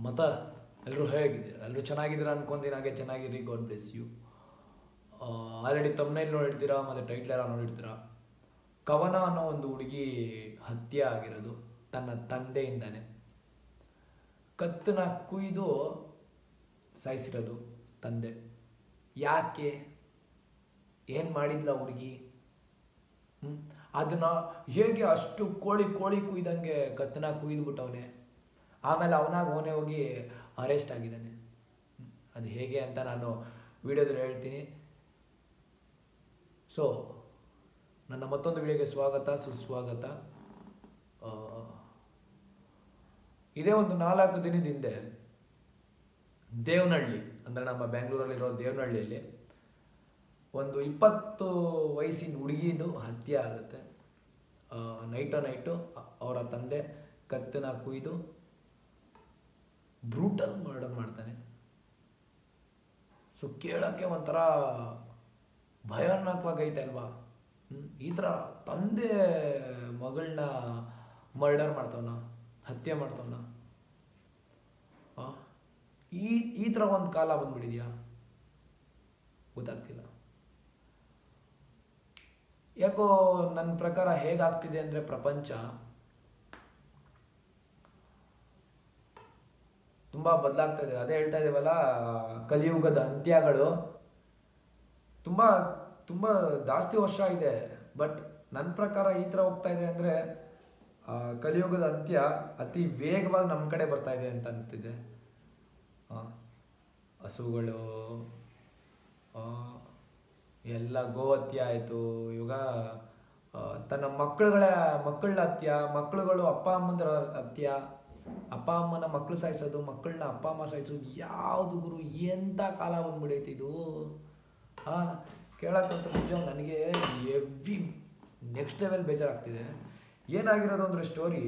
ಮತ ಎಲ್ಲರೂ ಹೇಗಿದ್ದೀರಾ ಎಲ್ಲರೂ ಚೆನ್ನಾಗಿದ್ದೀರಾ ಅನ್ಕೊಂತೀನಿ ಹಾಗೆ ಚೆನ್ನಾಗಿರಿ ಗಾಡ್ ಬ್ಲೆಸ್ ಯು ಆಲ್ರೆಡಿ ತಮ್ಮನೇಲಿ ನೋಡಿರ್ತೀರಾ ಮತ್ತು ಟೈಟ್ಲ್ ಎಲ್ಲ ನೋಡಿರ್ತೀರಾ ಕವನ ಅನ್ನೋ ಒಂದು ಹುಡುಗಿ ಹತ್ಯೆ ಆಗಿರೋದು ತನ್ನ ತಂದೆಯಿಂದಾನೆ ಕತ್ತನ್ನ ಕುಯ್ದು ಸಾಯಿಸಿರೋದು ತಂದೆ ಯಾಕೆ ಏನು ಮಾಡಿದ್ಲ ಹುಡುಗಿ ಹ್ಮ್? ಅದನ್ನ ಹೇಗೆ ಅಷ್ಟು ಕೋಳಿ ಕೋಳಿ ಕುಯ್ದಂಗೆ ಕತ್ತನ ಕುಯ್ದುಬಿಟ್ಟವನೆ ಆಮೇಲೆ ಅವನಾಗ ಅವನೇ ಹೋಗಿ ಅರೆಸ್ಟ್ ಆಗಿದ್ದಾನೆ ಹ್ಮ್. ಅದು ಹೇಗೆ ಅಂತ ನಾನು ವಿಡಿಯೋದಲ್ಲಿ ಹೇಳ್ತೀನಿ ಸೊ ನನ್ನ ಮತ್ತೊಂದು ವಿಡಿಯೋಗೆ ಸ್ವಾಗತ ಸುಸ್ವಾಗತ ಆ, ಇದೇ ಒಂದು ನಾಲ್ಕು ದಿನದ ಹಿಂದೆ ದೇವನಹಳ್ಳಿ ಅಂದರೆ ನಮ್ಮ ಬೆಂಗಳೂರಲ್ಲಿರೋ ದೇವನಹಳ್ಳಿಯಲ್ಲಿ ಒಂದು ಇಪ್ಪತ್ತು ವಯಸ್ಸಿನ ಹುಡುಗಿದು ಹತ್ಯೆ ಆಗುತ್ತೆ ನೈಟೋ ನೈಟು ಅವರ ತಂದೆ ಕತ್ತನ ಕುಯ್ದು ಬ್ರೂಟಲ್ ಮರ್ಡರ್ ಮಾಡ್ತಾನೆ ಸೊ ಕೇಳೋಕ್ಕೆ ಒಂಥರ ಭಯಾನಕವಾಗೈತೆ ಅಲ್ವಾ ಹ್ಮ್? ಈ ಥರ ತಂದೆ ಮಗಳನ್ನ ಮರ್ಡರ್ ಮಾಡ್ತವನ ಹತ್ಯೆ ಮಾಡ್ತವನ ಆ? ಈ ಈ ಥರ ಒಂದು ಕಾಲ ಬಂದ್ಬಿಟ್ಟಿದ್ಯಾ ಗೊತ್ತಾಗ್ತಿಲ್ಲ ಯಾಕೋ ನನ್ನ ಪ್ರಕಾರ ಹೇಗಾಗ್ತಿದೆ ಅಂದರೆ ಪ್ರಪಂಚ ತುಂಬ ಬದಲಾಗ್ತಾ ಇದೆ ಅದೇ ಹೇಳ್ತಾ ಇದ್ದೇವಲ್ಲ ಕಲಿಯುಗದ ಅಂತ್ಯಗಳು ತುಂಬ ತುಂಬ ಜಾಸ್ತಿ ವರ್ಷ ಇದೆ ಬಟ್ ನನ್ನ ಪ್ರಕಾರ ಈ ಥರ ಹೋಗ್ತಾ ಇದೆ ಅಂದರೆ ಕಲಿಯುಗದ ಅಂತ್ಯ ಅತಿ ವೇಗವಾಗಿ ನಮ್ಮ ಕಡೆ ಬರ್ತಾ ಇದೆ ಅಂತ ಅನಿಸ್ತಿದೆ ಆ, ಹಸುಗಳು ಆ, ಎಲ್ಲ ಗೋಹತ್ಯೆ ಆಯಿತು ಇವಾಗ ಆ, ತನ್ನ ಮಕ್ಕಳುಗಳ ಮಕ್ಕಳ ಹತ್ಯ ಮಕ್ಕಳುಗಳು ಅಪ್ಪ ಅಮ್ಮಂದ್ರ ಹತ್ಯ ಅಪ್ಪ ಅಮ್ಮನ ಮಕ್ಕಳು ಸಾಯಿಸೋದು ಮಕ್ಕಳನ್ನ ಅಪ್ಪ ಅಮ್ಮ ಸಾಯಿಸೋದು ಯಾವುದು ಗುರು ಎಂಥ ಕಾಲ ಬಂದ್ಬಿಡೈತೆ ಇದು ಆ ಕೇಳಕ್ಕಂತ ನಿಜ ನನಗೆ ಎವ್ರಿ ನೆಕ್ಸ್ಟ್ ಲೆವೆಲ್ ಬೇಜಾರಾಗ್ತಿದೆ ಏನಾಗಿರೋದು ಅಂದರೆ ಸ್ಟೋರಿ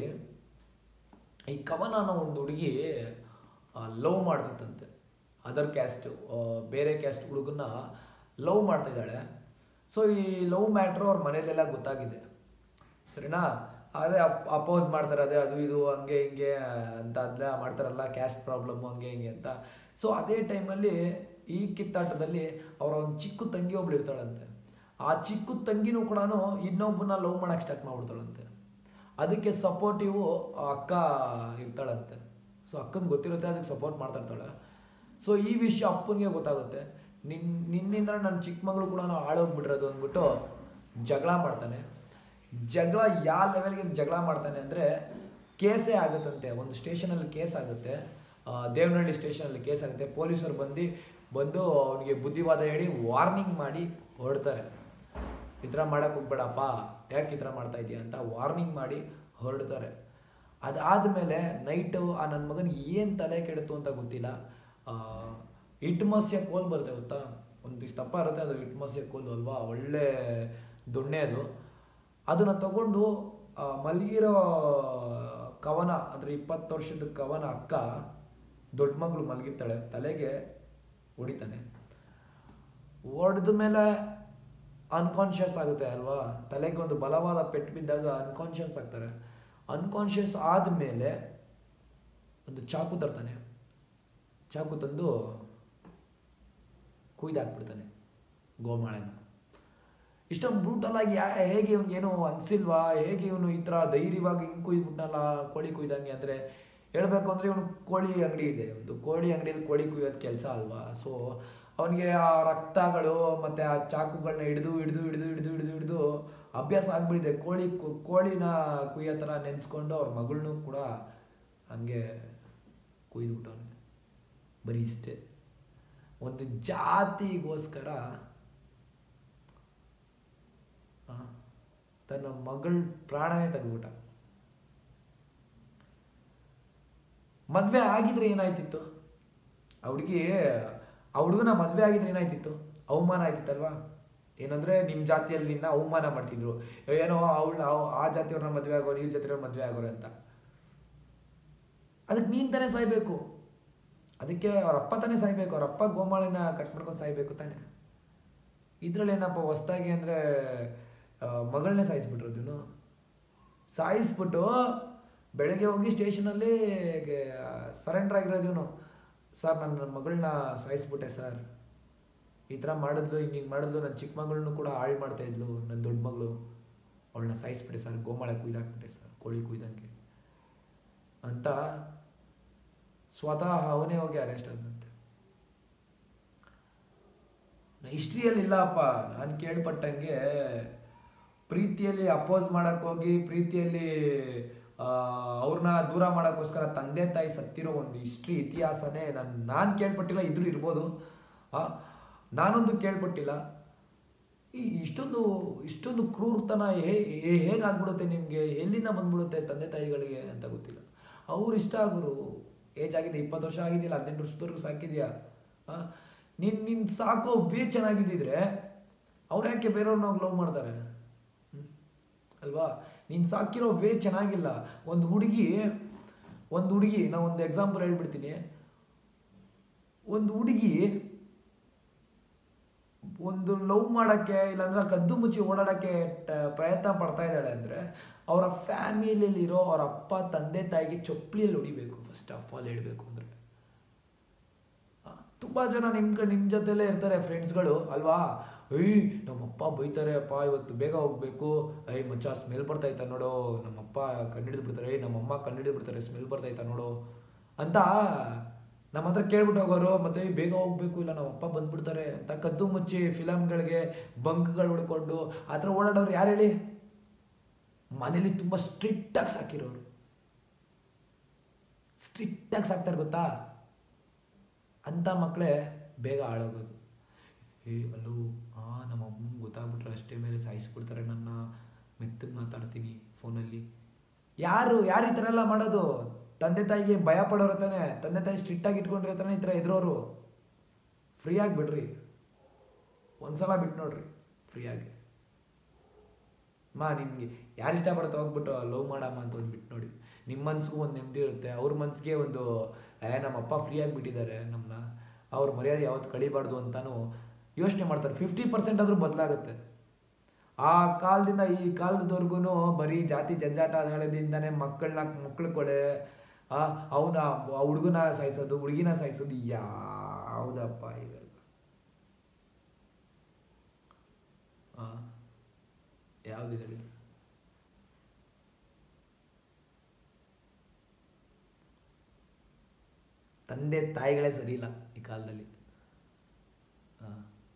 ಈ ಕವನ ಅನ್ನೋ ಒಂದು ಹುಡುಗಿ ಲವ್ ಮಾಡ್ತಿತ್ತಂತೆ ಅದರ್ ಕ್ಯಾಸ್ಟ್ ಬೇರೆ ಕ್ಯಾಸ್ಟ್ ಹುಡುಗನ್ನ ಲವ್ ಮಾಡ್ತಾ ಇದ್ದಾಳೆ ಸೊ ಈ ಲವ್ ಮ್ಯಾಟ್ರು ಅವ್ರ ಮನೇಲೆಲ್ಲ ಗೊತ್ತಾಗಿದೆ ಸರಿನಾ ಅದೇ ಅಪೋಸ್ ಮಾಡ್ತಾರೆ ಅದೇ ಅದು ಇದು ಹಂಗೆ ಹಿಂಗೆ ಅಂತ ಅದೆಲ್ಲ ಮಾಡ್ತಾರಲ್ಲ ಕ್ಯಾಸ್ಟ್ ಪ್ರಾಬ್ಲಮ್ಮು ಹಂಗೆ ಹಿಂಗೆ ಅಂತ ಸೊ ಅದೇ ಟೈಮಲ್ಲಿ ಈ ಕಿತ್ತಾಟದಲ್ಲಿ ಅವರ ಒಂದು ಚಿಕ್ಕ ತಂಗಿ ಒಬ್ಳು ಇರ್ತಾಳಂತೆ ಆ ಚಿಕ್ಕ ತಂಗಿನೂ ಕೂಡ ಇನ್ನೊಬ್ಬನ ಲವ್ ಮಾಡಕ್ಕೆ ಸ್ಟಾರ್ಟ್ ಮಾಡ್ಬಿಡ್ತಾಳಂತೆ ಅದಕ್ಕೆ ಸಪೋರ್ಟಿವು ಅಕ್ಕ ಇರ್ತಾಳಂತೆ ಸೊ ಅಕ್ಕಂಗೆ ಗೊತ್ತಿರುತ್ತೆ ಅದಕ್ಕೆ ಸಪೋರ್ಟ್ ಮಾಡ್ತಾ ಇರ್ತಾಳೆ ಸೊ ಈ ವಿಷಯ ಅಪ್ಪನಿಗೆ ಗೊತ್ತಾಗುತ್ತೆ ನಿನ್ ನಿನ್ನಿಂದ ನನ್ನ ಚಿಕ್ಕ ಮಗಳು ಕೂಡ ನಾವು ಹಾಳೋಗ್ಬಿಟ್ರದು ಅಂದ್ಬಿಟ್ಟು ಜಗಳ ಮಾಡ್ತಾನೆ ಜಗಳ ಯಾವ ಲೆವೆಲ್ಗೆ ಜಗಳ ಮಾಡ್ತಾನೆ ಅಂದರೆ ಕೇಸೇ ಆಗುತ್ತಂತೆ ಒಂದು ಸ್ಟೇಷನಲ್ಲಿ ಕೇಸ್ ಆಗುತ್ತೆ ಆ, ದೇವನಹಳ್ಳಿ ಸ್ಟೇಷನಲ್ಲಿ ಕೇಸ್ ಆಗುತ್ತೆ ಪೊಲೀಸರು ಬಂದು ಬಂದು ಅವನಿಗೆ ಬುದ್ಧಿವಾದ ಹೇಳಿ ವಾರ್ನಿಂಗ್ ಮಾಡಿ ಹೊರಡ್ತಾರೆ ಈ ಥರ ಮಾಡಕ್ಕೆ ಹೋಗ್ಬೇಡಪ್ಪ ಯಾಕೆ ಈ ಥರ ಮಾಡ್ತಾ ಇದೀಯ ಅಂತ ವಾರ್ನಿಂಗ್ ಮಾಡಿ ಹೊರಡ್ತಾರೆ ಅದಾದಮೇಲೆ ನೈಟು ಆ ನನ್ನ ಮಗನಿಗೆ ಏನು ತಲೆ ಕೆಡುತ್ತು ಅಂತ ಗೊತ್ತಿಲ್ಲ ಇಟ್ಮಸ್ಯ ಕೋಲ್ ಬರುತ್ತೆ ಗೊತ್ತಾ ಒಂದು ಇಷ್ಟು ದಪ್ಪ ಇರುತ್ತೆ ಅದು ಇಟ್ಮಸ್ಯ ಕೋಲು ಅಲ್ವಾ ಒಳ್ಳೆ ದೊಣ್ಣೆ ಅದು ಅದನ್ನು ತಗೊಂಡು ಆ, ಮಲಗಿರೋ ಕವನ ಅಂದರೆ ಇಪ್ಪತ್ತು ವರ್ಷದ ಕವನ ಅಕ್ಕ ದೊಡ್ಡ ಮಗಳು ಮಲಗಿರ್ತಾಳೆ ತಲೆಗೆ ಹೊಡಿತಾನೆ ಹೊಡೆದ ಮೇಲೆ ಅನ್ಕಾನ್ಷಿಯಸ್ ಆಗುತ್ತೆ ಅಲ್ವಾ ತಲೆಗೆ ಒಂದು ಬಲವಾದ ಪೆಟ್ಟು ಬಿದ್ದಾಗ ಅನ್ಕಾನ್ಷಿಯಸ್ ಆಗ್ತಾರೆ ಅನ್ಕಾನ್ಷಿಯಸ್ ಆದಮೇಲೆ ಒಂದು ಚಾಕು ತರ್ತಾನೆ ಚಾಕು ತಂದು ಕುಯ್ದಾಕ್ಬಿಡ್ತಾನೆ ಗೋಮಾಳೆನ ಇಷ್ಟೊಂದು ಬ್ರೂಟಲ್ ಆಗಿ ಯಾ ಹೇಗೆ ಇವನಿಗೇನು ಅನ್ಸಿಲ್ವಾ ಹೇಗೆ ಇವನು ಈ ಥರ ಧೈರ್ಯವಾಗಿ ಹಿಂಗೆ ಕುಯ್ದ್ಬಿಟ್ನಲ್ಲ ಕೋಳಿ ಕುಯ್ದಂಗೆ ಅಂದರೆ ಹೇಳ್ಬೇಕು ಅಂದರೆ ಇವನು ಕೋಳಿ ಅಂಗಡಿ ಇದೆ ಒಂದು ಕೋಳಿ ಅಂಗಡಿಯಲ್ಲಿ ಕೋಳಿ ಕುಯ್ಯೋದು ಕೆಲಸ ಅಲ್ವಾ ಸೊ ಅವನಿಗೆ ಆ ರಕ್ತಗಳು ಮತ್ತು ಆ ಚಾಕುಗಳನ್ನ ಹಿಡಿದು ಹಿಡಿದು ಹಿಡಿದು ಹಿಡಿದು ಹಿಡಿದು ಹಿಡಿದು ಅಭ್ಯಾಸ ಆಗ್ಬಿಟ್ಟಿದೆ ಕೋಳಿ ಕು- ಕೋಳಿನ ಕುಯ್ಯೋ ಥರ ನೆನೆಸ್ಕೊಂಡು ಅವ್ರ ಮಗಳನ್ನೂ ಕೂಡ ಹಂಗೆ ಕುಯ್ದುಬಿಟ್ಟವನೆ ಬರೀ ಇಷ್ಟೇ ಒಂದು ಜಾತಿಗೋಸ್ಕರ ಆ, ತನ್ನ ಮಗಳ ಪ್ರಾಣನೇ ತೆಗೆದ್ಬಿಟ್ಟ ಮದ್ವೆ ಆಗಿದ್ರೆ ಏನಾಯ್ತಿತ್ತು ಆ ಹುಡುಗಿ ಆ ಹುಡುಗನ ಮದ್ವೆ ಆಗಿದ್ರೆ ಏನಾಯ್ತಿತ್ತು ಅವಮಾನ ಆಯ್ತಿತ್ತಲ್ವಾ ಏನಂದ್ರೆ ನಿಮ್ಮ ಜಾತಿಯಲ್ಲಿ ನಿನ್ನ ಅವಮಾನ ಮಾಡ್ತಿದ್ರು ಏನೋ ಅವಳು ಆ ಜಾತಿಯವ್ರನ್ನ ಮದ್ವೆ ಆಗೋರು ಈ ಜಾತಿಯವ್ರ ಮದ್ವೆ ಆಗೋರು ಅಂತ ಅದಕ್ಕೆ ನೀನ್ ತಾನೇ ಸಾಯ್ಬೇಕು ಅದಕ್ಕೆ ಅವ್ರ ಅಪ್ಪ ತಾನೇ ಸಾಯ್ಬೇಕು ಅವ್ರ ಅಪ್ಪ ಗೋಮಾಳಿನ ಕಟ್ ಮಾಡ್ಕೊಂಡು ಸಾಯ್ಬೇಕು ತಾನೆ ಇದ್ರಲ್ಲಿ ಏನಪ್ಪ ಹೊಸ್ದಾಗಿ ಅಂದರೆ ಮಗಳನ್ನೇ ಸಾಯಿಸ್ಬಿಟ್ರು ಅದನ್ನು ಸಾಯಿಸ್ಬಿಟ್ಟು ಬೆಳಗ್ಗೆ ಹೋಗಿ ಸ್ಟೇಷನಲ್ಲಿ ಸರೆಂಡರ್ ಆಗಿರೋದು ಇವನು ಸರ್ ನನ್ನ ಮಗಳನ್ನ ಸಾಯಿಸ್ಬಿಟ್ಟೆ ಸರ್ ಈ ಥರ ಮಾಡಿದ್ಲು ಹಿಂಗೆ ಹಿಂಗೆ ಮಾಡಿದ್ಲು ನನ್ನ ಚಿಕ್ಕ ಮಗಳನ್ನೂ ಕೂಡ ಹಾಳು ಮಾಡ್ತಾ ಇದ್ಲು ನನ್ನ ದೊಡ್ಡ ಮಗಳು ಅವಳನ್ನ ಸಾಯಿಸ್ಬಿಟ್ಟೆ ಸರ್ ಗೋಮಾಳ ಕುಯ್ದಾಕ್ಬಿಟ್ಟೆ ಸರ್ ಕೋಳಿ ಕುಯ್ದಂಗೆ ಅಂತ ಸ್ವತಃ ಅವನೇ ಹೋಗಿ ಅರೆಸ್ಟ್ ಆದಂತೆ ಹಿಸ್ಟ್ರಿಯಲ್ಲಿ ಇಲ್ಲಪ್ಪ ನಾನು ಕೇಳ್ಪಟ್ಟಂಗೆ ಪ್ರೀತಿಯಲ್ಲಿ ಅಪೋಸ್ ಮಾಡಕ್ ಹೋಗಿ ಪ್ರೀತಿಯಲ್ಲಿ ಅವ್ರನ್ನ ದೂರ ಮಾಡೋಕ್ಕೋಸ್ಕರ ತಂದೆ ತಾಯಿ ಸತ್ತಿರೋ ಒಂದು ಹಿಸ್ಟ್ರಿ ಇತಿಹಾಸನೇ ನಾನು ನಾನು ಕೇಳ್ಪಟ್ಟಿಲ್ಲ ಇದ್ರೂ ಇರ್ಬೋದು ಆ, ನಾನೊಂದು ಕೇಳ್ಪಟ್ಟಿಲ್ಲ ಈ ಇಷ್ಟೊಂದು ಇಷ್ಟೊಂದು ಕ್ರೂರತನ ಹೇ ಹೇ- ಹೇಗಾಗ್ಬಿಡುತ್ತೆ ನಿಮಗೆ ಎಲ್ಲಿಂದ ಬಂದ್ಬಿಡುತ್ತೆ ತಂದೆ ತಾಯಿಗಳಿಗೆ ಅಂತ ಗೊತ್ತಿಲ್ಲ ಅವ್ರು ಇಷ್ಟ ಆಗೋರು ಏಜ್ ಆಗಿದೆ ಇಪ್ಪತ್ತು ವರ್ಷ ಆಗಿದೆಯಲ್ಲ ಹದಿನೆಂಟು ವರ್ಷದವರೆಗೂ ಸಾಕಿದ್ಯಾ ಆ, ನೀನ್ ನಿನ್ ಸಾಕೋ ವೇ ಚೆನ್ನಾಗಿದ್ದಿದ್ರೆ ಅವ್ರು ಯಾಕೆ ಬೇರೆಯವ್ರನ್ನ ಹೋಗಿ ಲವ್ ಮಾಡ್ತಾರೆ ಹ್ಮ್? ಅಲ್ವಾ ನೀನ್ ಸಾಕಿರೋ ವೇ ಚೆನ್ನಾಗಿಲ್ಲ ಒಂದು ಹುಡುಗಿ ಒಂದು ಹುಡುಗಿ ನಾ ಒಂದು ಎಕ್ಸಾಂಪಲ್ ಹೇಳ್ಬಿಡ್ತೀನಿ ಒಂದು ಹುಡುಗಿ ಒಂದು ಲವ್ ಮಾಡಕ್ಕೆ ಇಲ್ಲಾಂದ್ರೆ ಕದ್ದು ಮುಚ್ಚಿ ಓಡಾಡಕ್ಕೆ ಟ- ಪ್ರಯತ್ನ ಪಡ್ತಾ ಇದ್ದಾಳೆ ಅಂದ್ರೆ ಅವರ ಫ್ಯಾಮಿಲಿಯಲ್ಲಿರೋ ಅವ್ರ ಅಪ್ಪ ತಂದೆ ತಾಯಿಗೆ ಚೊಪ್ಲಿಯಲ್ಲಿ ಹೊಡಿಬೇಕು ಫಸ್ಟ್ ಆಫ್ ಆಲ್ ಹೇಳ್ಬೇಕು ಅಂದ್ರೆ ಆ, ತುಂಬಾ ಜನ ನಿಮ್ ಕ- ನಿಮ್ ಜೊತೆಲೇ ಇರ್ತಾರೆ ಫ್ರೆಂಡ್ಸ್ಗಳು ಅಲ್ವಾ ಏಯ್ ನಮ್ಮಪ್ಪ ಬೈತಾರೆ ಅಪ್ಪ ಇವತ್ತು ಬೇಗ ಹೋಗ್ಬೇಕು ಐ ಮಚ್ಚ ಸ್ಮೆಲ್ ಬರ್ತೈತ ನೋಡು ನಮ್ಮಪ್ಪ ಕಂಡಿಡಿದು ಬಿಡ್ತಾರೆ ಏಯ್ ನಮ್ಮಮ್ಮ ಕಂಡಿಡಿದು ಬಿಡ್ತಾರೆ ಸ್ಮೆಲ್ ಬರ್ತೈತ ನೋಡು ಅಂತ ನಮ್ಮ ಹತ್ರ ಕೇಳ್ಬಿಟ್ಟು ಹೋಗೋರು ಮತ್ತೆ "ಏಯ್, ಬೇಗ ಹೋಗ್ಬೇಕು ಇಲ್ಲ ನಮ್ಮ ಅಪ್ಪ ಬಂದ್ಬಿಡ್ತಾರೆ ಅಂತ ಕದ್ದು ಮುಚ್ಚಿ ಫಿಲಮ್ಗಳಿಗೆ ಬಂಕ್ಗಳು ಹೊಡ್ಕೊಂಡು ಆ ಥರ ಓಡಾಡೋರು ಯಾರು ಹೇಳಿ ಮನೇಲಿ ತುಂಬ ಸ್ಟ್ರಿಕ್ಟಾಗಿ ಸಾಕಿರೋರು ಸ್ಟ್ರಿಕ್ಟಾಗಿ ಸಾಕ್ತಾರೆ ಗೊತ್ತಾ ಅಂಥ ಮಕ್ಕಳೇ ಬೇಗ ಹಾಳಾಗೋದು ಏ ಅಲ್ಲೋ ಆ ನಮ್ಮ ಅಮ್ಮಂಗೆ ಗೊತ್ತಾಗ್ಬಿಟ್ರೆ ಅಷ್ಟೇ ಮೇಲೆ ಸಾಯಿಸ್ಬಿಡ್ತಾರೆ ನನ್ನ ಮೆತ್ತಗೆ ಮಾತಾಡ್ತೀನಿ ಫೋನಲ್ಲಿ ಯಾರು ಯಾರು ಈ ಥರ ಎಲ್ಲ ಮಾಡೋದು ತಂದೆ ತಾಯಿಗೆ ಭಯ ಪಡೋರು ತಾನೆ ತಂದೆ ತಾಯಿ ಸ್ಟ್ರಿಕ್ಟಾಗಿ ಇಟ್ಕೊಂಡ್ರೆ ತಾನೆ ಈ ಥರ ಎದುರೋರು ಫ್ರೀಯಾಗಿ ಬಿಡ್ರಿ ಒಂದ್ಸಲ ಬಿಟ್ಟು ನೋಡ್ರಿ ಫ್ರೀಯಾಗಿ ಮಾ ನಿಮ್ಗೆ ಯಾರು ಇಷ್ಟಪಡುತ್ತೆ ಹೋಗ್ಬಿಟ್ಟು ಲವ್ ಮಾಡಮ್ಮ ಅಂತ ಒಂದು ಬಿಟ್ಟು ನೋಡಿ ನಿಮ್ಮ ಮನ್ಸಿಗೂ ಒಂದು ನೆಮ್ಮದಿ ಇರುತ್ತೆ ಅವ್ರ ಮನ್ಸಿಗೆ ಒಂದು ಏ ನಮ್ಮಪ್ಪ ಫ್ರೀಯಾಗಿ ಬಿಟ್ಟಿದ್ದಾರೆ ನಮ್ಮನ್ನ ಅವ್ರ ಮರ್ಯಾದೆ ಯಾವತ್ತು ಕಳಿಬಾರ್ದು ಅಂತಾನು ಯೋಚನೆ ಮಾಡ್ತಾರೆ ಫಿಫ್ಟಿ ಪರ್ಸೆಂಟ್ ಆದರೂ ಬದಲಾಗುತ್ತೆ ಆ ಕಾಲದಿಂದ ಈ ಕಾಲದವರೆಗೂ ಬರೀ ಜಾತಿ ಜಂಜಾಟದಿಂದನೇ ಮಕ್ಕಳನ್ನ ಮಕ್ಕಳು ಕೊಳೆ ಆ ಅವನ ಆ ಹುಡುಗನ ಸಾಯಿಸೋದು ಹುಡುಗಿನ ಸಾಯಿಸೋದು ಯಾವುದಪ್ಪ ಇವೆಲ್ಲ ಆ ಯಾವುದಿದೆ ಹೇಳಿ? ತಂದೆ ತಾಯಿಗಳೇ ಸರಿ ಇಲ್ಲ ಈ ಕಾಲದಲ್ಲಿ ಆ.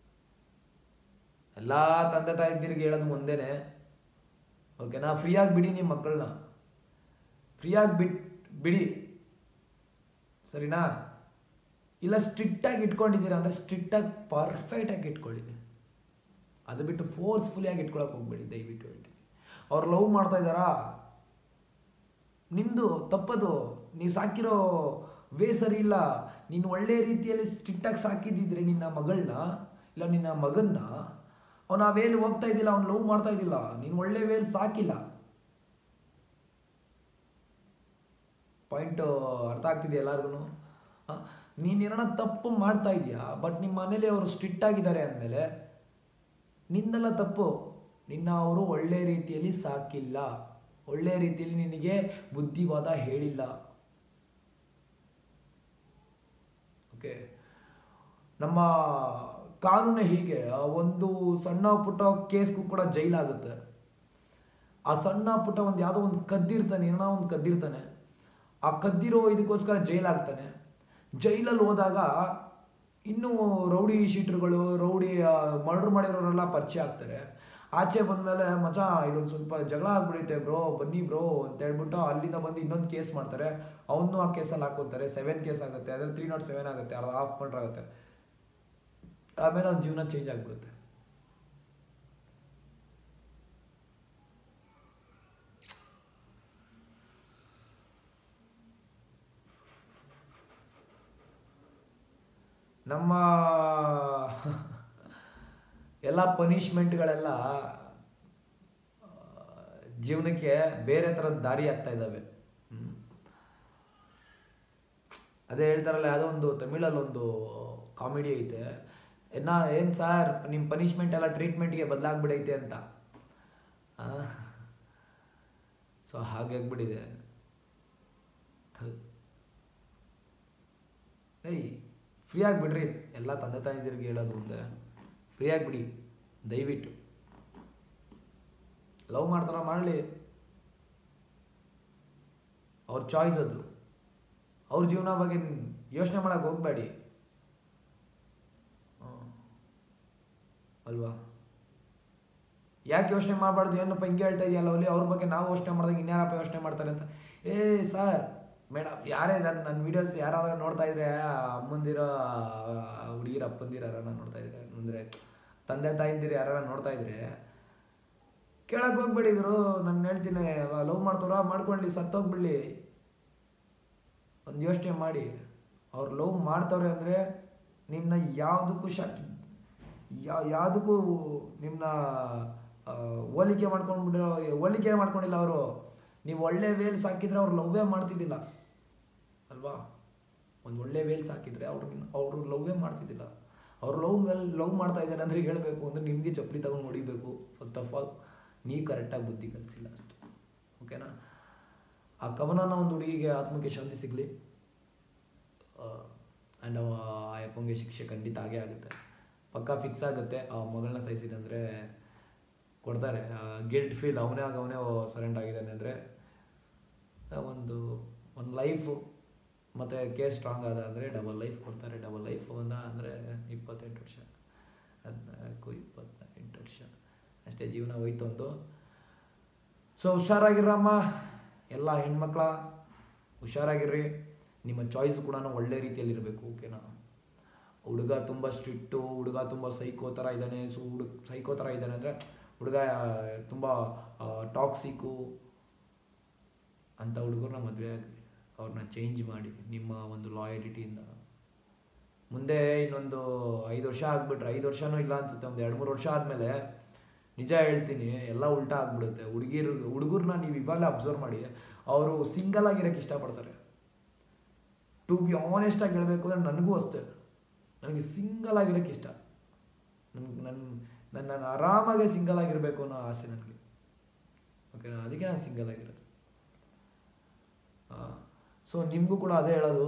ಎಲ್ಲಾ ತಂದೆ ತಾಯಿದಿರಿಗೆ ಹೇಳೋದು ಒಂದೇನೆ ಓಕೆನಾ ಫ್ರೀಯಾಗಿ ಬಿಡಿ ನಿಮ್ಮ ಮಕ್ಕಳನ್ನ ಫ್ರೀಯಾಗಿ ಬಿಟ್ ಬಿಡಿ ಸರಿನಾ ಇಲ್ಲ ಸ್ಟ್ರಿಕ್ಟಾಗಿ ಇಟ್ಕೊಂಡಿದ್ದೀರಾ ಅಂದರೆ ಸ್ಟ್ರಿಕ್ಟಾಗಿ ಪರ್ಫೆಕ್ಟಾಗಿ ಇಟ್ಕೊಳ್ಳಿ ಅದು ಬಿಟ್ಟು ಫೋರ್ಸ್ಫುಲಿಯಾಗಿ ಇಟ್ಕೊಳಕ್ಕೆ ಹೋಗ್ಬೇಡಿ ದಯವಿಟ್ಟು ಹೇಳ್ತೀನಿ ಅವ್ರು ಲವ್ ಮಾಡ್ತಾ ಇದ್ದಾರಾ ನಿಂದು ತಪ್ಪದು ನೀವು ಸಾಕಿರೋ ವೇ ಸರಿ ಇಲ್ಲ ನೀನು ಒಳ್ಳೆ ರೀತಿಯಲ್ಲಿ ಸ್ಟ್ರಿಕ್ಟಾಗಿ ಸಾಕಿದ್ದಿದ್ರೆ ನಿನ್ನ ಮಗಳನ್ನ ಇಲ್ಲ ನಿನ್ನ ಮಗನ್ನ ಅವನು ಆ ವೇಲಿ ಹೋಗ್ತಾ ಇದ್ದಿಲ್ಲ ಅವ್ನು ಲವ್ ಮಾಡ್ತಾ ಇದ್ದಿಲ್ಲ ನೀನು ಒಳ್ಳೆ ವೇಲ್ ಸಾಕಿಲ್ಲ ಪಾಯಿಂಟ್ ಅರ್ಥ ಆಗ್ತಿದೆ ಎಲ್ಲರಿಗೂ ನೀನು ಏನಾರ ತಪ್ಪು ಮಾಡ್ತಾ ಇದೀಯಾ ಬಟ್ ನಿಮ್ಮ ಮನೇಲಿ ಅವರು ಸ್ಟ್ರಿಕ್ಟ್ ಆಗಿದ್ದಾರೆ ಅಂದಮೇಲೆ ನಿಂದೆಲ್ಲ ತಪ್ಪು ನಿನ್ನ ಅವರು ಒಳ್ಳೆ ರೀತಿಯಲ್ಲಿ ಸಾಕಿಲ್ಲ ಒಳ್ಳೆ ರೀತಿಯಲ್ಲಿ ನಿನಗೆ ಬುದ್ಧಿವಾದ ಹೇಳಿಲ್ಲ ಓಕೆ ನಮ್ಮ ಕಾನೂನು ಹೀಗೆ ಆ ಒಂದು ಸಣ್ಣ ಪುಟ್ಟ ಕೇಸ್ಗೂ ಕೂಡ ಜೈಲಾಗುತ್ತೆ ಆ ಸಣ್ಣ ಪುಟ್ಟ ಒಂದು ಯಾವುದೋ ಒಂದು ಕದ್ದಿರ್ತಾನೆ ಏನೋ ಒಂದು ಕದ್ದಿರ್ತಾನೆ ಆ ಕದ್ದಿರೋ ಇದಕ್ಕೋಸ್ಕರ ಜೈಲಾಗ್ತಾನೆ ಜೈಲಲ್ಲಿ ಹೋದಾಗ ಇನ್ನೂ ರೌಡಿ ಶೀಟರ್ಗಳು ರೌಡಿ ಮರ್ಡರ್ ಮಾಡಿರೋರೆಲ್ಲ ಪರಿಚಯ ಆಗ್ತಾರೆ ಆಚೆ ಬಂದಮೇಲೆ ಮಚ ಇಲ್ಲೊಂದು ಸ್ವಲ್ಪ ಜಗಳ ಆಗ್ಬಿಡೈತೆ ಬ್ರೋ ಬನ್ನಿ ಬ್ರೋ ಅಂತ ಹೇಳ್ಬಿಟ್ಟು ಅಲ್ಲಿಂದ ಬಂದು ಇನ್ನೊಂದು ಕೇಸ್ ಮಾಡ್ತಾರೆ ಅವನು ಆ ಕೇಸಲ್ಲಿ ಹಾಕೋತಾರೆ ಸೆವೆನ್ ಕೇಸ್ ಆಗುತ್ತೆ ಅದ್ರಲ್ಲಿ ತ್ರೀ ನಾಟ್ ಸೆವೆನ್ ಆಗುತ್ತೆ ಅದು ಹಾಫ್ ಮರ್ಡರ್ ಆಗುತ್ತೆ ಆಮೇಲೆ ಅವ್ನ ಜೀವನ ಚೇಂಜ್ ಆಗ್ಬಿಡುತ್ತೆ ನಮ್ಮ ಎಲ್ಲ ಪನಿಷ್ಮೆಂಟ್ಗಳೆಲ್ಲ ಆ, ಜೀವನಕ್ಕೆ ಬೇರೆ ಥರದ ದಾರಿ ಆಗ್ತಾ ಇದ್ದಾವೆ ಹ್ಮ್. ಅದೇ ಹೇಳ್ತಾರಲ್ಲ ಯಾವುದೋ ಒಂದು ತಮಿಳಲ್ಲಿ ಒಂದು ಕಾಮಿಡಿ ಐತೆ ನಾ ಏನು ಸರ್ ನಿಮ್ಮ ಪನಿಷ್ಮೆಂಟ್ ಎಲ್ಲ ಟ್ರೀಟ್ಮೆಂಟ್ಗೆ ಬದಲಾಗ್ಬಿಡೈತೆ ಅಂತ ಸೊ ಹಾಗೆ ಆಗ್ಬಿಟ್ಟಿದೆ ಏಯ್ ಫ್ರೀಯಾಗಿ ಬಿಡ್ರಿ ಎಲ್ಲ ತಂದೆ ತಾಯಿದಿರಿಗೆ ಹೇಳೋದು ಮುಂದೆ ಫ್ರೀಯಾಗಿ ಬಿಡಿ ದಯವಿಟ್ಟು ಲವ್ ಮಾಡ್ತಾರ ಮಾಡಲಿ ಅವ್ರ ಚಾಯ್ಸ್ ಅದು ಅವ್ರ ಜೀವನ ಬಗ್ಗೆ ಯೋಚನೆ ಮಾಡಕ್ಕೆ ಹೋಗಬೇಡಿ ಅಲ್ವಾ ಯಾಕೆ ಯೋಚನೆ ಮಾಡಬಾರ್ದು ಏನಪ್ಪ ಹಿಂಗೆ ಹೇಳ್ತಾ ಇದೆಯಲ್ಲ ಅಲ್ಲಿ ಅವ್ರ ಬಗ್ಗೆ ನಾವು ಯೋಚನೆ ಮಾಡಿದಾಗ ಇನ್ಯಾರಪ್ಪ ಯೋಚನೆ ಮಾಡ್ತಾರೆ ಅಂತ ಏ ಸರ್ ಮೇಡಮ್ ಯಾರೇ ನನ್ನ ನನ್ನ ವೀಡಿಯೋಸ್ ಯಾರಾದ್ರೂ ನೋಡ್ತಾ ಇದ್ರೆ ಅಮ್ಮಂದಿರೋ ಹುಡುಗಿರ ಅಪ್ಪಂದಿರ ಯಾರನ್ನ ನೋಡ್ತಾ ಇದ್ರೆ ಅಂದರೆ ತಂದೆ ತಾಯಿಂದಿರು ಯಾರು ನೋಡ್ತಾ ಇದ್ರೆ ಕೇಳಕ್ಕೆ ಹೋಗ್ಬೇಡಿ ಗುರು ನಾನು ಹೇಳ್ತೀನಿ ಲವ್ ಮಾಡ್ತಾರ ಮಾಡ್ಕೊಳ್ಳಿ ಸತ್ತೋಗ್ಬಿಡ್ಲಿ ಒಂದು ಯೋಚನೆ ಮಾಡಿ ಅವ್ರು ಲವ್ ಮಾಡ್ತವ್ರೆ ಅಂದರೆ ನಿಮ್ಮನ್ನ ಯಾವುದಕ್ಕೂ ಶಾಕ್ ಯಾವ ಯಾವುದಕ್ಕೂ ನಿಮ್ಮನ್ನ ಹೋಲಿಕೆ ಮಾಡ್ಕೊಂಡ್ಬಿಟ್ಟಿರೋ ಹೋಲಿಕೆ ಮಾಡ್ಕೊಂಡಿಲ್ಲ ಅವರು ನೀವು ಒಳ್ಳೆ ವೇಲ್ ಸಾಕಿದ್ರೆ ಅವ್ರು ಲವ್ವೇ ಮಾಡ್ತಿದ್ದಿಲ್ಲ ಅಲ್ವಾ ಒಂದು ಒಳ್ಳೆ ವೇಲ್ ಸಾಕಿದ್ರೆ ಅವ್ರು ಅವರು ಲವ್ವೇ ಮಾಡ್ತಿದ್ದಿಲ್ಲ ಅವ್ರು ಲವ್ ಮೇಲೆ ಲವ್ ಮಾಡ್ತಾ ಇದ್ದಾರೆ ಅಂದರೆ ಹೇಳಬೇಕು ಅಂದರೆ ನಿಮಗೆ ಚಪ್ಪಲಿ ತಗೊಂಡು ಹೊಡಿಬೇಕು ಫಸ್ಟ್ ಆಫ್ ಆಲ್ ನೀವು ಕರೆಕ್ಟಾಗಿ ಬುದ್ಧಿ ಕಲಿಸಿಲ್ಲ ಅಷ್ಟೆ ಓಕೆನಾ ಆ ಕವನನ ಒಂದು ಹುಡುಗಿಗೆ ಆತ್ಮಕ್ಕೆ ಶಾಂತಿ ಸಿಗಲಿ ಆ್ಯಂಡ್ ಆ ಯಪ್ಪಂಗೆ ಶಿಕ್ಷೆ ಖಂಡಿತ ಆಗೇ ಆಗುತ್ತೆ ಪಕ್ಕ ಫಿಕ್ಸ್ ಆಗುತ್ತೆ ಆ ಮಗಳನ್ನ ಸಹಿಸಿದಂದರೆ ಕೊಡ್ತಾರೆ ಗಿಲ್ಟ್ ಫೀಲ್ ಅವನೇ ಆಗ ಅವನೇ ಸರೆಂಡ್ ಆಗಿದ್ದಾನೆ ಅಂದರೆ ಒಂದು ಒಂದು ಲೈಫು ಮತ್ತು ಕೇಸ್ ಸ್ಟ್ರಾಂಗ್ ಆದ ಅಂದರೆ ಡಬಲ್ ಲೈಫ್ ಕೊಡ್ತಾರೆ ಡಬಲ್ ಲೈಫ್ ಒಂದ ಅಂದರೆ ಇಪ್ಪತ್ತೆಂಟು ವರ್ಷ ಹದಿನಾಲ್ಕು ಇಪ್ಪತ್ತೆಂಟು ವರ್ಷ ಅಷ್ಟೇ ಜೀವನ ಹೋಯ್ತು ಒಂದು ಸೊ ಹುಷಾರಾಗಿರಮ್ಮ ಎಲ್ಲ ಹೆಣ್ಮಕ್ಳ ಹುಷಾರಾಗಿರ್ರಿ ನಿಮ್ಮ ಚಾಯ್ಸ್ ಕೂಡ ಒಳ್ಳೆ ರೀತಿಯಲ್ಲಿ ಇರಬೇಕು ಓಕೆನಾ ಹುಡುಗ ತುಂಬ ಸ್ಟ್ರಿಕ್ಟು ಹುಡುಗ ತುಂಬ ಸೈಕೋ ಥರ ಇದ್ದಾನೆ ಸೊ ಹುಡುಗ ಸೈಕೋ ಥರ ಇದ್ದಾನೆ ಅಂದರೆ ಹುಡುಗ ತುಂಬ ಟಾಕ್ಸಿಕ್ಕು ಅಂಥ ಹುಡುಗರನ್ನ ಮದುವೆ ಆಗಿ ಅವ್ರನ್ನ ಚೇಂಜ್ ಮಾಡಿ ನಿಮ್ಮ ಒಂದು ಲಾಯಲಿಟಿಯಿಂದ ಮುಂದೆ ಇನ್ನೊಂದು ಐದು ವರ್ಷ ಆಗ್ಬಿಟ್ರೆ ಐದು ವರ್ಷನೂ ಇಲ್ಲ ಅನ್ಸುತ್ತೆ ಒಂದು ಎರಡು ಮೂರು ವರ್ಷ ಆದಮೇಲೆ ನಿಜ ಹೇಳ್ತೀನಿ ಎಲ್ಲ ಉಲ್ಟಾ ಆಗ್ಬಿಡುತ್ತೆ ಹುಡುಗಿರು ಹುಡುಗರನ್ನ ನೀವು ಇವಾಗಲೇ ಅಬ್ಸರ್ವ್ ಮಾಡಿ ಅವರು ಸಿಂಗಲ್ ಆಗಿರೋಕ್ಕೆ ಇಷ್ಟಪಡ್ತಾರೆ ಟು ಬಿ ಆನೆಸ್ಟ್ ಆಗಿ ಹೇಳಬೇಕು ಅಂದರೆ ನನಗೂ ಅಷ್ಟೇ ನನಗೆ ಸಿಂಗಲ್ ಆಗಿರೋಕ್ಕೆ ಇಷ್ಟ ನನ್ಗೆ ನನ್ನ ನನ್ನ ನಾನು ಆರಾಮಾಗೆ ಸಿಂಗಲ್ ಆಗಿರಬೇಕು ಅನ್ನೋ ಆಸೆ ನನಗೆ ಓಕೆನಾ ಅದಕ್ಕೆ ನಾನು ಸಿಂಗಲ್ ಆಗಿರೋದು ಸೊ ನಿಮಗೂ ಕೂಡ ಅದೇ ಹೇಳೋದು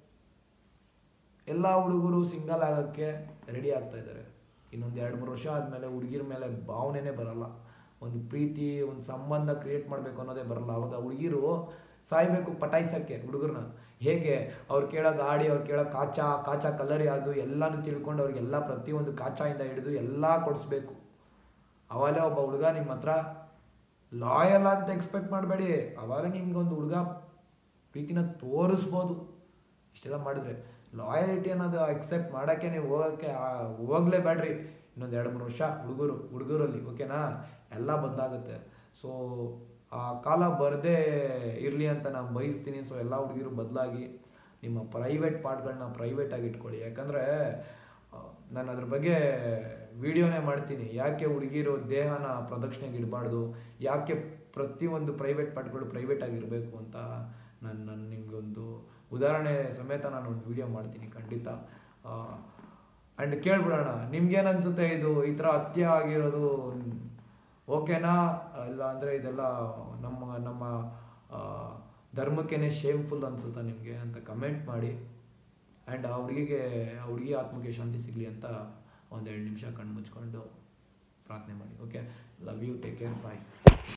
ಎಲ್ಲ ಹುಡುಗರು ಸಿಂಗಲ್ ಆಗೋಕ್ಕೆ ರೆಡಿ ಆಗ್ತಾ ಇದ್ದಾರೆ ಇನ್ನೊಂದು ಎರಡು ಮೂರು ವರ್ಷ ಆದಮೇಲೆ ಹುಡುಗಿರ ಮೇಲೆ ಭಾವನೆನೇ ಬರಲ್ಲ ಒಂದು ಪ್ರೀತಿ ಒಂದು ಸಂಬಂಧ ಕ್ರಿಯೇಟ್ ಮಾಡಬೇಕು ಅನ್ನೋದೇ ಬರಲ್ಲ ಅವಾಗ ಹುಡುಗಿರು ಸಾಯ್ಬೇಕು ಪಟಾಯಿಸೋಕ್ಕೆ ಹುಡುಗರನ್ನ ಹೇಗೆ ಅವ್ರು ಕೇಳೋ ಗಾಡಿ ಅವ್ರು ಕೇಳೋ ಕಾಚ ಕಾಚ ಕಲರ್ ಯಾವುದು ಎಲ್ಲನೂ ತಿಳ್ಕೊಂಡು ಅವ್ರಿಗೆಲ್ಲ ಪ್ರತಿಯೊಂದು ಕಾಚಾಯಿಂದ ಹಿಡಿದು ಎಲ್ಲ ಕೊಡಿಸ್ಬೇಕು ಅವಾಗಲೇ ಒಬ್ಬ ಹುಡುಗ ನಿಮ್ಮ ಹತ್ರ ಲಾಯಲ್ ಅಂತ ಎಕ್ಸ್ಪೆಕ್ಟ್ ಮಾಡಬೇಡಿ ಅವಾಗ ನಿಮ್ಗೆ ಒಂದು ಹುಡುಗ ಪ್ರೀತಿನ ತೋರಿಸ್ಬೋದು ಇಷ್ಟೆಲ್ಲ ಮಾಡಿದ್ರೆ ಲಾಯಲಿಟಿ ಅನ್ನೋದು ಅಕ್ಸೆಪ್ಟ್ ಮಾಡೋಕ್ಕೆ ನೀವು ಹೋಗೋಕ್ಕೆ ಹೋಗ್ಲೇಬೇಡ್ರಿ ಇನ್ನೊಂದು ಎರಡು ಮೂರು ವರ್ಷ ಹುಡುಗರು ಹುಡುಗರಲ್ಲಿ ಓಕೆನಾ ಎಲ್ಲ ಬದಲಾಗುತ್ತೆ ಸೊ ಆ ಕಾಲ ಬರದೇ ಇರಲಿ ಅಂತ ನಾನು ಬಯಸ್ತೀನಿ ಸೊ ಎಲ್ಲ ಹುಡುಗಿರು ಬದಲಾಗಿ ನಿಮ್ಮ ಪ್ರೈವೇಟ್ ಪಾರ್ಟ್ಗಳನ್ನ ಪ್ರೈವೇಟಾಗಿ ಇಟ್ಕೊಳ್ಳಿ ಯಾಕಂದರೆ ನಾನು ಅದ್ರ ಬಗ್ಗೆ ವಿಡಿಯೋನೇ ಮಾಡ್ತೀನಿ ಯಾಕೆ ಹುಡುಗಿರು ದೇಹನ ಪ್ರದಕ್ಷಿಣೆಗೆ ಇಡಬಾರ್ದು ಯಾಕೆ ಪ್ರತಿಯೊಂದು ಪ್ರೈವೇಟ್ ಪಾರ್ಟ್ಗಳು ಪ್ರೈವೇಟ್ ಆಗಿರಬೇಕು ಅಂತ ನಾನು ನಾನು ನಿಮಗೊಂದು ಉದಾಹರಣೆ ಸಮೇತ ನಾನು ಒಂದು ವಿಡಿಯೋ ಮಾಡ್ತೀನಿ ಖಂಡಿತ ಆ್ಯಂಡ್ ಕೇಳ್ಬಿಡೋಣ ನಿಮ್ಗೇನು ಅನ್ಸುತ್ತೆ ಇದು ಈ ಥರ ಹತ್ಯೆ ಆಗಿರೋದು ಓಕೆನಾ ಇಲ್ಲ ಅಂದರೆ ಇದೆಲ್ಲ ನಮ್ಮ ನಮ್ಮ ಧರ್ಮಕ್ಕೇನೆ ಶೇಮ್ಫುಲ್ ಅನ್ಸುತ್ತಾ ನಿಮಗೆ ಅಂತ ಕಮೆಂಟ್ ಮಾಡಿ ಆ್ಯಂಡ್ ಆ ಹುಡುಗಿಗೆ ಆ ಹುಡುಗಿ ಆತ್ಮಕ್ಕೆ ಶಾಂತಿ ಸಿಗಲಿ ಅಂತ ಒಂದೆರಡು ನಿಮಿಷ ಕಣ್ಣು ಮುಚ್ಕೊಂಡು ಪ್ರಾರ್ಥನೆ ಮಾಡಿ okay love you take care bye